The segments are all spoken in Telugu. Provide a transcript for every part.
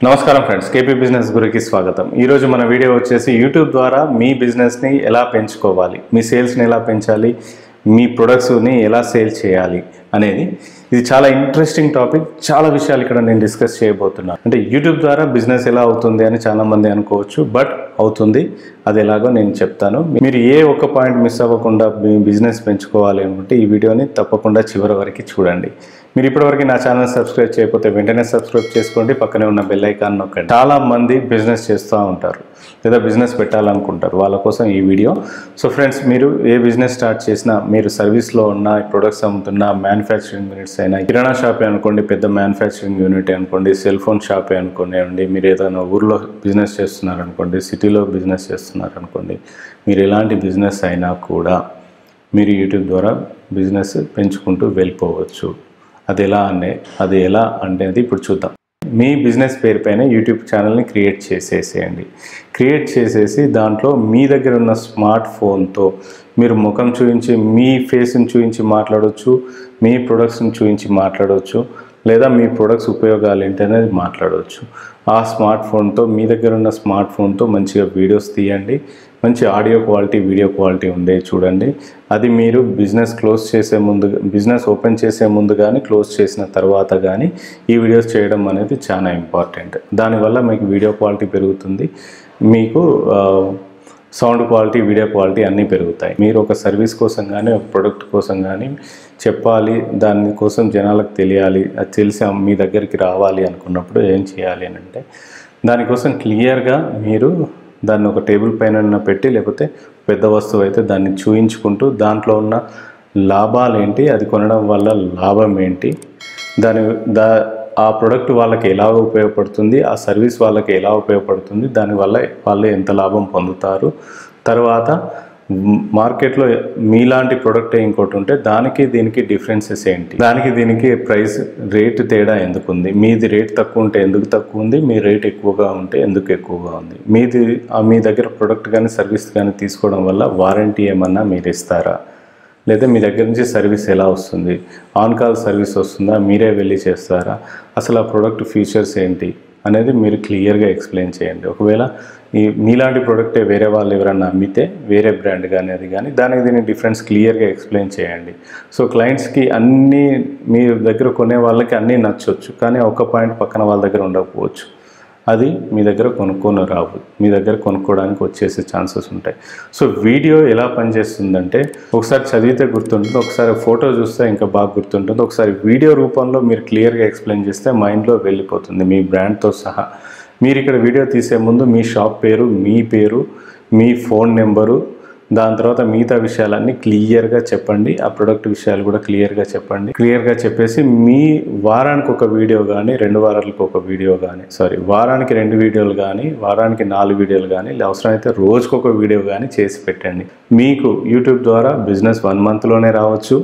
నమస్కారం ఫ్రెండ్స్ కేపీ బిజినెస్ గురికి స్వాగతం ఈరోజు మన వీడియో వచ్చేసి యూట్యూబ్ ద్వారా మీ బిజినెస్ని ఎలా పెంచుకోవాలి మీ సేల్స్ని ఎలా పెంచాలి మీ ప్రొడక్ట్స్ని ఎలా సేల్ చేయాలి అనేది ఇది చాలా ఇంట్రెస్టింగ్ టాపిక్ చాలా విషయాలు ఇక్కడ నేను డిస్కస్ చేయబోతున్నాను అంటే యూట్యూబ్ ద్వారా బిజినెస్ ఎలా అవుతుంది అని చాలా మంది అనుకోవచ్చు బట్ అవుతుంది అది ఎలాగో నేను చెప్తాను మీరు ఏ ఒక్క పాయింట్ మిస్ అవ్వకుండా మీ బిజినెస్ పెంచుకోవాలి అనుకుంటే ఈ వీడియోని తప్పకుండా చివరి వరకు చూడండి మీరు ఇప్పటివరకు నా ఛానల్ సబ్స్క్రైబ్ చేయకపోతే వెంటనే సబ్స్క్రైబ్ చేసుకోండి పక్కనే ఉన్న బెల్ ఐకాన్ నొక్కండి చాలా మంది బిజినెస్ చేస్తూ ఉంటారు లేదా బిజినెస్ పెట్టాలనుకుంటారు వాళ్ళ కోసం ఈ వీడియో సో ఫ్రెండ్స్ మీరు ఏ బిజినెస్ స్టార్ట్ చేసినా మీరు సర్వీస్లో ఉన్న ప్రొడక్ట్స్ అమ్ముతున్న మ్యానుఫ్యాక్చరింగ్ యూనిట్స్ అయినా కిరాణా షాపే అనుకోండి పెద్ద మ్యానుఫ్యాక్చరింగ్ యూనిట్ అనుకోండి సెల్ ఫోన్ షాపే అనుకోండి మీరు ఏదైనా ఊర్లో బిజినెస్ చేస్తున్నారనుకోండి సిటీలో బిజినెస్ చేస్తున్నారనుకోండి మీరు ఎలాంటి బిజినెస్ అయినా కూడా మీరు యూట్యూబ్ ద్వారా బిజినెస్ పెంచుకుంటూ వెళ్ళిపోవచ్చు అది ఎలా అనే అది ఎలా అనేది ఇప్పుడు చూద్దాం మీ బిజినెస్ పేరు పైన యూట్యూబ్ ఛానల్ని క్రియేట్ చేసేసేయండి క్రియేట్ చేసేసి దాంట్లో మీ దగ్గర ఉన్న స్మార్ట్ ఫోన్తో మీరు ముఖం చూపించి మీ ఫేస్ని చూపించి మాట్లాడవచ్చు మీ ప్రొడక్ట్స్ని చూపించి మాట్లాడవచ్చు లేదా మీ ప్రొడక్ట్స్ ఉపయోగాలు ఏంటి అనేది మాట్లాడవచ్చు ఆ స్మార్ట్ ఫోన్తో మీ దగ్గర ఉన్న స్మార్ట్ ఫోన్తో మంచిగా వీడియోస్ తీయండి మంచి ఆడియో క్వాలిటీ వీడియో క్వాలిటీ ఉండే చూడండి అది మీరు బిజినెస్ క్లోజ్ చేసే ముందు బిజినెస్ ఓపెన్ చేసే ముందు కానీ క్లోజ్ చేసిన తర్వాత కానీ ఈ వీడియోస్ చేయడం అనేది చాలా ఇంపార్టెంట్ దానివల్ల మీకు వీడియో క్వాలిటీ పెరుగుతుంది మీకు ఆ, సౌండ్ క్వాలిటీ వీడియో క్వాలిటీ అన్నీ పెరుగుతాయి మీరు ఒక సర్వీస్ కోసం కానీ ఒక ప్రొడక్ట్ కోసం కానీ చెప్పాలి దాని కోసం జనాలకు తెలియాలి అది తెలిసి మీ దగ్గరికి రావాలి అనుకున్నప్పుడు ఏం చేయాలి అని అంటే దానికోసం క్లియర్గా మీరు దాన్ని ఒక టేబుల్ పైన పెట్టి లేకపోతే పెద్ద వస్తువు అయితే దాన్ని చూయించుకుంటూ దాంట్లో ఉన్న లాభాలు ఏంటి అది కొనడం వల్ల లాభం ఏంటి దాని దా ఆ ప్రోడక్ట్ వాళ్ళకి ఎలా ఉపయోగపడుతుంది ఆ సర్వీస్ వాళ్ళకి ఎలా ఉపయోగపడుతుంది దానివల్ల వాళ్ళు ఎంత లాభం పొందుతారు తర్వాత మ్, మార్కెట్లో మీలాంటి ప్రోడక్ట్ ఇంకోటి ఉంటే దానికి దీనికి డిఫరెన్సెస్ ఏంటి దానికి దీనికి ప్రైస్ రేట్ తేడా ఎందుకు ఉంది మీది రేట్ తక్కువ ఉంటే ఎందుకు తక్కువ ఉంది మీ రేట్ ఎక్కువగా ఉంటే ఎందుకు ఎక్కువగా ఉంది మీది ఆ మీ దగ్గర ప్రోడక్ట్ కానీ సర్వీస్ కానీ తీసుకోవడం వల్ల వారంటీ ఏమన్నా మీరు ఇస్తారా లేదా మీ దగ్గర నుంచి సర్వీస్ ఎలా వస్తుంది ఆన్ కాల్ సర్వీస్ వస్తుందా మీరే వెళ్ళి చేస్తారా అసలు ఆ ప్రోడక్ట్ ఫీచర్స్ ఏంటి అనేది మీరు క్లియర్గా ఎక్స్ప్లెయిన్ చేయండి ఒకవేళ ఈ మీలాంటి ప్రోడక్టే వేరే వాళ్ళు ఎవరన్నా అమ్మితే వేరే బ్రాండ్ కానీ అది కానీ దానికి దీని డిఫరెన్స్ క్లియర్గా ఎక్స్ప్లెయిన్ చేయండి సో క్లయింట్స్కి అన్నీ మీ దగ్గర కొనే వాళ్ళకి అన్నీ నచ్చవచ్చు కానీ ఒక పాయింట్ పక్కన వాళ్ళ దగ్గర ఉండకపోవచ్చు అది మీ దగ్గర కొనుక్కొని రావు మీ దగ్గర కొనుక్కోవడానికి వచ్చేసే ఛాన్సెస్ ఉంటాయి సో వీడియో ఎలా పనిచేస్తుందంటే ఒకసారి చదివితే గుర్తుంటుంది ఒకసారి ఫోటో చూస్తే ఇంకా బాగా గుర్తుంటుంది ఒకసారి వీడియో రూపంలో మీరు క్లియర్గా ఎక్స్ప్లెయిన్ చేస్తే మైండ్లో వెళ్ళిపోతుంది మీ బ్రాండ్తో సహా మీరు ఇక్కడ వీడియో తీసే ముందు మీ షాప్ పేరు మీ పేరు మీ ఫోన్ నెంబరు దాని తర్వాత మిగతా విషయాలన్నీ క్లియర్గా చెప్పండి ఆ ప్రొడక్ట్ విషయాలు కూడా క్లియర్గా చెప్పండి క్లియర్గా చెప్పేసి మీ వారానికి ఒక వీడియో కానీ రెండు వారాలకు ఒక వీడియో కానీ సారీ వారానికి రెండు వీడియోలు కానీ వారానికి నాలుగు వీడియోలు కానీ అవసరమైతే రోజుకు ఒక వీడియో కానీ చేసి పెట్టండి మీకు యూట్యూబ్ ద్వారా బిజినెస్ వన్ మంత్లోనే రావచ్చు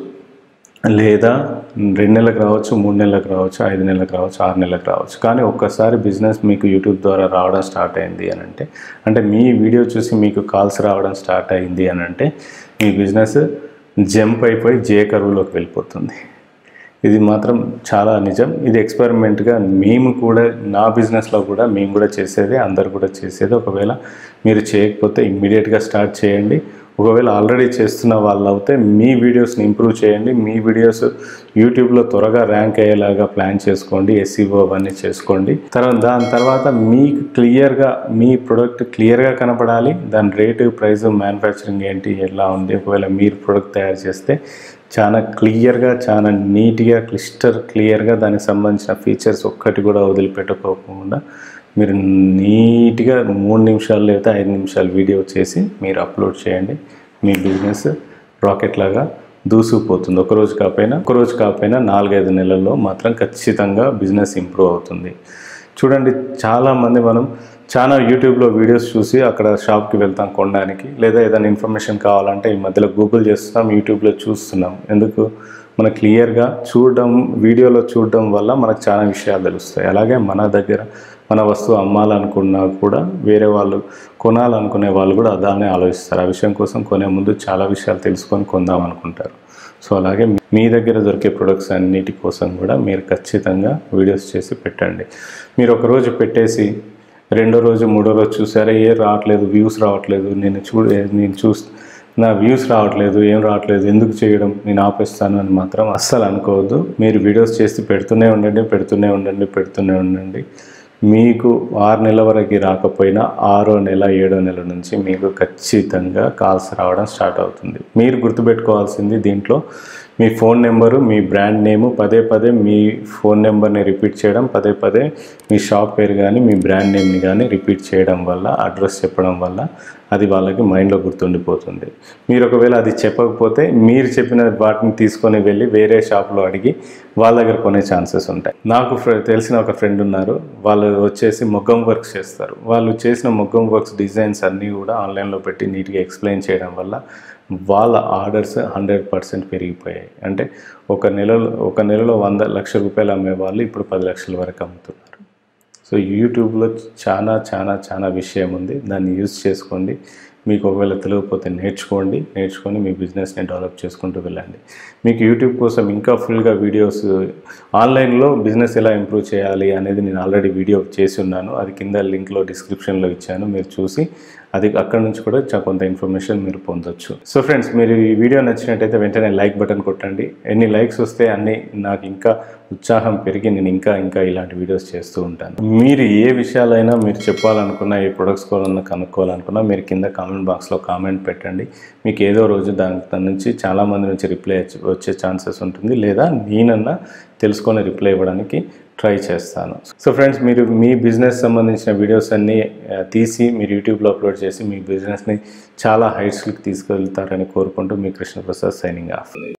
లేదా రెండు నెలలకు రావచ్చు మూడు నెలలకు రావచ్చు ఐదు నెలలకు రావచ్చు ఆరు నెలలకు రావచ్చు కానీ ఒక్కసారి బిజినెస్ మీకు యూట్యూబ్ ద్వారా రావడం స్టార్ట్ అయింది అని అంటే అంటే మీ వీడియో చూసి మీకు కాల్స్ రావడం స్టార్ట్ అయింది అని అంటే మీ బిజినెస్ జంప్ అయిపోయి జే కరువులోకి వెళ్ళిపోతుంది ఇది మాత్రం చాలా నిజం ఇది ఎక్స్పెరిమెంట్గా మేము కూడా నా బిజినెస్లో కూడా మేము కూడా చేసేది అందరు కూడా చేసేది ఒకవేళ మీరు చేయకపోతే ఇమ్మీడియట్గా స్టార్ట్ చేయండి ఒకవేళ ఆల్రెడీ చేస్తున్న వాళ్ళు అయితే మీ వీడియోస్ని ఇంప్రూవ్ చేయండి మీ వీడియోస్ యూట్యూబ్లో త్వరగా ర్యాంక్ అయ్యేలాగా ప్లాన్ చేసుకోండి ఎస్సీఓ అవన్నీ చేసుకోండి తర్వాత దాని తర్వాత మీకు క్లియర్గా మీ ప్రొడక్ట్ క్లియర్గా కనపడాలి దాని రేటు ప్రైస్ మ్యానుఫ్యాక్చరింగ్ ఏంటి ఎలా ఉంది ఒకవేళ మీరు ప్రొడక్ట్ తయారు చేస్తే చాలా క్లియర్గా చాలా నీట్గా క్లిస్టర్ క్లియర్గా దానికి సంబంధించిన ఫీచర్స్ ఒక్కటి కూడా వదిలిపెట్టుకోకుండా మీరు నీట్గా మూడు నిమిషాలు లేదా ఐదు నిమిషాలు వీడియో చేసి మీరు అప్లోడ్ చేయండి మీ బిజినెస్ రాకెట్ లాగా దూసుకుపోతుంది ఒక రోజు కాకపోయినా ఒక రోజు కాకపోయినా నాలుగైదు నెలల్లో మాత్రం ఖచ్చితంగా బిజినెస్ ఇంప్రూవ్ అవుతుంది చూడండి చాలామంది మనం చాలా యూట్యూబ్లో వీడియోస్ చూసి అక్కడ షాప్కి వెళ్తాం కొనడానికి లేదా ఏదైనా ఇన్ఫర్మేషన్ కావాలంటే ఈ మధ్యలో గూగుల్ చేస్తున్నాం యూట్యూబ్లో చూస్తున్నాం ఎందుకు మనకు క్లియర్గా చూడడం వీడియోలో చూడడం వల్ల మనకు చాలా విషయాలు తెలుస్తాయి అలాగే మన దగ్గర మన వస్తువు అమ్మాలనుకున్నా కూడా వేరే వాళ్ళు కొనాలనుకునే వాళ్ళు కూడా దాన్ని ఆలోచిస్తారు ఆ విషయం కోసం కొనే ముందు చాలా విషయాలు తెలుసుకొని కొందాం అనుకుంటారు సో అలాగే మీ దగ్గర దొరికే ప్రొడక్ట్స్ అన్నిటి కోసం కూడా మీరు ఖచ్చితంగా వీడియోస్ చేసి పెట్టండి మీరు ఒక రోజు పెట్టేసి రెండో రోజు మూడో రోజు చూసారా ఏ రావట్లేదు వ్యూస్ రావట్లేదు నేను చూ నేను చూస్ నా వ్యూస్ రావట్లేదు ఏం రావట్లేదు ఎందుకు చేయడం నేను ఆపేస్తాను అని మాత్రం అస్సలు అనుకోవద్దు మీరు వీడియోస్ చేసి పెడుతూనే ఉండండి పెడుతూనే ఉండండి పెడుతూనే ఉండండి మీకు ఆరు నెలల వరకు రాకపోయినా ఆరో నెల ఏడో నెల నుంచి మీకు ఖచ్చితంగా కాల్స్ రావడం స్టార్ట్ అవుతుంది మీరు గుర్తుపెట్టుకోవాల్సింది దీంట్లో మీ ఫోన్ నెంబరు మీ బ్రాండ్ నేము పదే పదే మీ ఫోన్ నెంబర్ని రిపీట్ చేయడం పదే పదే మీ షాప్ పేరు కానీ మీ బ్రాండ్ నేమ్ని కానీ రిపీట్ చేయడం వల్ల అడ్రస్ చెప్పడం వల్ల అది వాళ్ళకి మైండ్లో గుర్తుండిపోతుంది మీరు ఒకవేళ అది చెప్పకపోతే మీరు చెప్పిన వాటిని తీసుకొని వెళ్ళి వేరే షాప్లో అడిగి వాళ్ళ దగ్గర కొనే ఛాన్సెస్ ఉంటాయి నాకు ఫ్రె- తెలిసిన ఒక ఫ్రెండ్ ఉన్నారు వాళ్ళు వచ్చేసి మొగ్గం వర్క్స్ చేస్తారు వాళ్ళు చేసిన మొగ్గం వర్క్స్ డిజైన్స్ అన్నీ కూడా ఆన్లైన్లో పెట్టి నీట్గా ఎక్స్ప్లెయిన్ చేయడం వల్ల వాళ్ళ ఆర్డర్స్ హండ్రెడ్ పర్సెంట్ పెరిగిపోయాయి అంటే ఒక నెలలో ఒక నెలలో వంద లక్ష రూపాయలు అమ్మే వాళ్ళు ఇప్పుడు పది లక్షల వరకు అమ్ముతున్నారు సో యూట్యూబ్లో చాలా చాలా చాలా విషయం ఉంది దాన్ని యూజ్ చేసుకోండి మీకు ఒకవేళ తెలియకపోతే నేర్చుకోండి నేర్చుకొని మీ బిజినెస్ని డెవలప్ చేసుకుంటూ వెళ్ళండి మీకు యూట్యూబ్ కోసం ఇంకా ఫుల్గా వీడియోస్ ఆన్లైన్లో బిజినెస్ ఎలా ఇంప్రూవ్ చేయాలి అనేది నేను ఆల్రెడీ వీడియో చేసి ఉన్నాను అది కింద లింక్లో డిస్క్రిప్షన్లో ఇచ్చాను మీరు చూసి అది అక్కడ నుంచి కూడా చా- కొంత ఇన్ఫర్మేషన్ మీరు పొందొచ్చు సో ఫ్రెండ్స్ మీరు ఈ వీడియో నచ్చినట్టయితే వెంటనే లైక్ బటన్ కొట్టండి ఎన్ని లైక్స్ వస్తే అన్ని నాకు ఇంకా ఉత్సాహం పెరిగి నేను ఇంకా ఇంకా ఇలాంటి వీడియోస్ చేస్తూ ఉంటాను మీరు ఏ విషయాలైనా మీరు చెప్పాలనుకున్నా ఏ ప్రొడక్ట్స్ కోవాలన్నా కనుక్కోవాలనుకున్నా మీరు కింద కామెంట్ బాక్స్లో కామెంట్ పెట్టండి మీకు ఏదో రోజు దాని దాని నుంచి చాలామంది నుంచి రిప్లై వచ్చే ఛాన్సెస్ ఉంటుంది లేదా నేనన్నా తెలుసుకొని రిప్లై ఇవ్వడానికి ట్రై చేస్తాను సో ఫ్రెండ్స్ మీరు మీ బిజినెస్ సంబంధించిన వీడియోస్ అన్నీ ఆ, తీసి మీరు యూట్యూబ్లో అప్లోడ్ చేసి మీ బిజినెస్ని చాలా హైట్స్కి తీసుకెళ్తారని కోరుకుంటూ మీ కృష్ణప్రసాద్ సైనింగ్ ఆఫ్